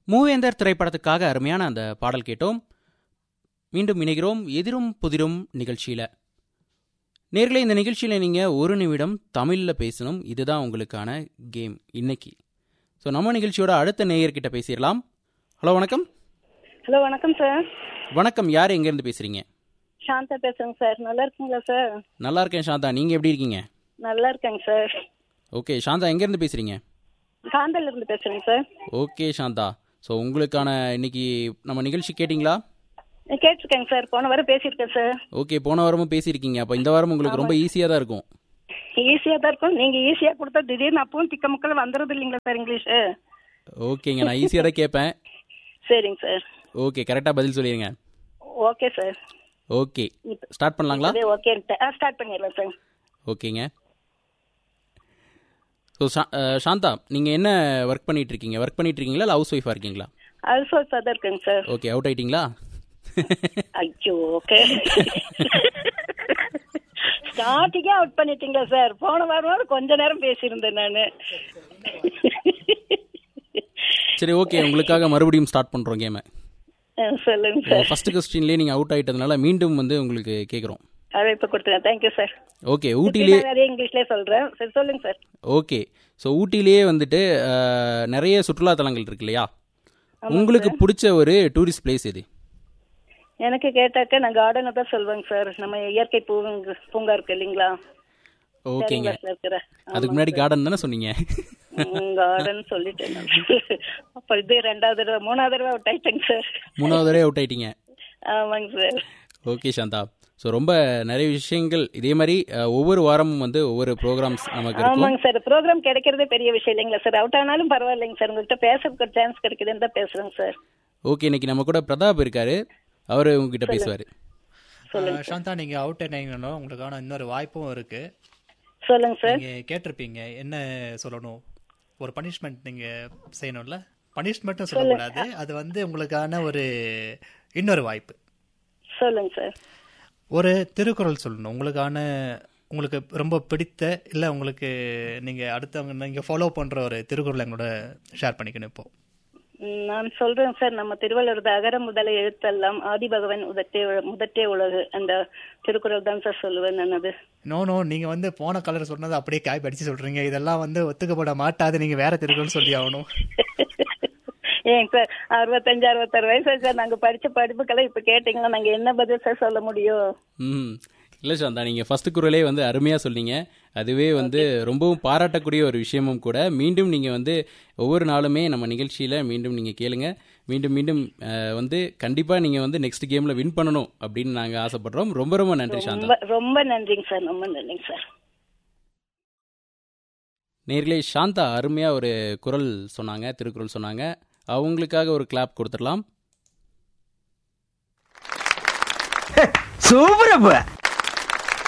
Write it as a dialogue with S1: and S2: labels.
S1: மூவேந்தர் திரைப்படத்துக்காக அருமையான அந்த பாடல் கேட்டோம் மீண்டும் இணைகிறோம் எதிரும் புதிரும் நிகழ்ச்சியில் நேர்களே இந்த நிகழ்ச்சியில் நீங்கள் ஒரு நிமிடம் தமிழில் பேசணும் இதுதான் உங்களுக்கான கேம் இன்னைக்கு ஸோ நம்ம நிகழ்ச்சியோட அடுத்த நேயர்கிட்ட பேசிடலாம் ஹலோ வணக்கம்
S2: ஹலோ வணக்கம் சார்
S1: வணக்கம் யார் எங்கேருந்து பேசுகிறீங்க
S2: சாந்தா பேசுறேங்க சார் நல்லா இருக்கீங்களா சார்
S1: நல்லா இருக்கேன் சாந்தா நீங்கள் எப்படி இருக்கீங்க
S2: நல்லா இருக்கேங்க சார்
S1: ஓகே சாந்தா எங்கேருந்து பேசுகிறீங்க
S2: காந்தல்ல இருந்து பேசுறேங்க சார்
S1: ஓகே சாந்தா ஸோ உங்களுக்கான இன்னைக்கு நம்ம நிகழ்ச்சி கேட்டிங்களா
S2: நான் கேட்டிருக்கேங்க சார் போன வாரம் பேசியிருக்கேன் சார்
S1: ஓகே போன வாரமும் பேசியிருக்கீங்க அப்போ இந்த வாரம் உங்களுக்கு ரொம்ப ஈஸியாக தான் இருக்கும்
S2: ஈஸியாக தான் இருக்கும் நீங்கள் ஈஸியாக கொடுத்தா திடீர்னு அப்பவும் திக்க முக்கில் வந்துடுறது இல்லைங்களா சார் இங்கிலீஷு
S1: ஓகேங்க நான் ஈஸியாக தான் கேட்பேன்
S2: சரிங்க சார்
S1: ஓகே கரெக்டாக பதில் சொல்லிடுங்க
S2: ஓகே சார்
S1: ஓகே ஸ்டார்ட் பண்ணலாங்களா
S2: அதே ஓகேன்ட்டு ஆ ஸ்டார்ட் பண்ணிடலாம் சார்
S1: ஓகேங்க ஸோ சாந்தா நீங்கள் என்ன ஒர்க் பண்ணிட்டு இருக்கீங்க ஒர்க் பண்ணிட்டு இருக்கீங்களா இல்லை ஹவுஸ் ஒய்ஃபாக இருக்கீங்களா
S2: அல்சோ தான் இருக்குங்க சார்
S1: ஓகே அவுட் ஆயிட்டீங்களா
S2: ஐயோ ஓகே ஸ்டார்டிங்கே அவுட் பண்ணிட்டீங்களா சார் போன வாரம் கொஞ்ச நேரம் பேசியிருந்தேன் நான்
S1: சரி ஓகே உங்களுக்காக மறுபடியும் ஸ்டார்ட் பண்ணுறோம் கேமை
S2: சொல்லுங்க சார்
S1: ஃபர்ஸ்ட் கொஸ்டின்லேயே நீங்கள் அவுட் ஆயிட்டதுனால மீண்டும் வந்து உங்களுக்கு கேட்குறோம்
S2: அதை இப்போ கொடுத்துருங்க தேங்க்யூ சார்
S1: ஓகே ஊட்டிலே
S2: நான் அதே இங்கிலீஷ்லேயே சொல்கிறேன் சரி சொல்லுங்க சார்
S1: ஓகே ஸோ ஊட்டிலேயே வந்துட்டு அஹ், நிறைய சுற்றுலா தலங்கள் இருக்கு இல்லையா உங்களுக்கு பிடிச்ச ஒரு டூரிஸ்ட் பிளேஸ் எது
S2: எனக்கு கேட்டாக்க நான் கார்டனை தான் சொல்வேங்க சார் நம்ம இயற்கை பூங்க பூங்கா இருக்கு இல்லைங்களா
S1: ஓகேங்க
S2: கிளாஸ்ல இருக்கிற
S1: அதுக்கு முன்னாடி கார்டன் தானே சொன்னீங்க
S2: கார்டன் சொல்லிட்டேன் நான். அப்ப இது ரெண்டாவது தடவை மூணாவது தடவை அவுட் ஆயிட்டேங்க சார்
S1: மூணாவது தடவை அவுட் ஆயிட்டீங்க
S2: ஆமாங்க சார்
S1: ஓகே சாந்தா ஸோ ரொம்ப நிறைய விஷயங்கள் இதே மாதிரி அஹ், ஒவ்வொரு வாரமும் வந்து ஒவ்வொரு ப்ரோக்ராம்ஸ் நமக்கு இருக்கும்
S2: ஆமாங்க சார் ப்ரோக்ராம் கிடைக்கிறதே பெரிய விஷயம் இல்லைங்களா சார் அவுட் ஆனாலும் பரவாயில்லைங்க சார் உங்ககிட்ட பேசுறதுக்கு ஒரு சான்ஸ் கிடைக்குதுன்னு தான் பேசுறேங்க சார்
S1: ஓகே இன்னைக்கு நம்ம கூட பிரதாப் இருக்காரு அவர் உங்ககிட்ட பேசுவார்
S3: ஆஹ் சாந்தா நீங்க அவுட் ஆனீங்கன்னா உங்களுக்கான இன்னொரு வாய்ப்பும் இருக்கு
S2: சொல்லுங்க சார்
S3: நீங்க கேட்டிருப்பீங்க என்ன சொல்லணும் ஒரு பனிஷ்மெண்ட் நீங்க செய்யணும்ல பனிஷ்மெண்ட்டும் சொல்லக்கூடாது அது வந்து உங்களுக்கான ஒரு இன்னொரு வாய்ப்பு
S2: சொல்லுங்க சார்
S3: ஒரு திருக்குறள் சொல்லணும் உங்களுக்கான உங்களுக்கு ரொம்ப பிடித்த இல்லை உங்களுக்கு நீங்க அடுத்தவங்க நீங்க ஃபாலோ பண்ற ஒரு திருக்குறள் எங்களோட ஷேர் பண்ணிக்கணும் இப்போ
S2: ம், நான் சொல்றேன் சார் நம்ம திருவள்ளுவர் அகர முதல எழுத்தெல்லாம் ஆதி பகவன் உதட்டே உல- முதற்றே உலகு அந்த திருக்குறள் தான் சார் சொல்லுவேன் நான் அது
S3: நோ நோ நீங்க வந்து போன கலர் சொன்னதை அப்படியே காய் அடிச்சு சொல்றீங்க இதெல்லாம் வந்து ஒத்துக்கப்பட மாட்டாது நீங்க வேற திருக்குறள் சொல்லி ஆகணும்
S2: ஏங்க சார் அறுபத்தஞ்சு அறுபத்தாறு வயசு ஆச்சு சார் நாங்க படிச்ச படிப்புக்கெல்லாம் இப்ப கேட்டீங்கன்னா நாங்க என்ன பதில் சார் சொல்ல முடியும்
S1: ம் இல்லை சாந்தா நீங்கள் ஃபர்ஸ்ட் குரலே வந்து அருமையாக சொன்னீங்க அதுவே வந்து ரொம்பவும் பாராட்டக்கூடிய ஒரு விஷயமும் கூட மீண்டும் நீங்கள் வந்து ஒவ்வொரு நாளுமே நம்ம நிகழ்ச்சியில் மீண்டும் நீங்கள் கேளுங்க மீண்டும் மீண்டும் அஹ், வந்து கண்டிப்பாக நீங்கள் வந்து நெக்ஸ்ட் கேமில் வின் பண்ணணும் அப்படின்னு நாங்கள் ஆசைப்படுறோம் ரொம்ப ரொம்ப நன்றி சாந்தா
S2: ரொம்ப ரொம்ப நன்றிங்க சார் ரொம்ப நன்றிங்க சார்
S1: நேர்களே சாந்தா அருமையாக ஒரு குரல் சொன்னாங்க திருக்குறள் சொன்னாங்க அவங்களுக்காக ஒரு கிளாப் கொடுத்துடலாம்
S4: சூப்பரப்ப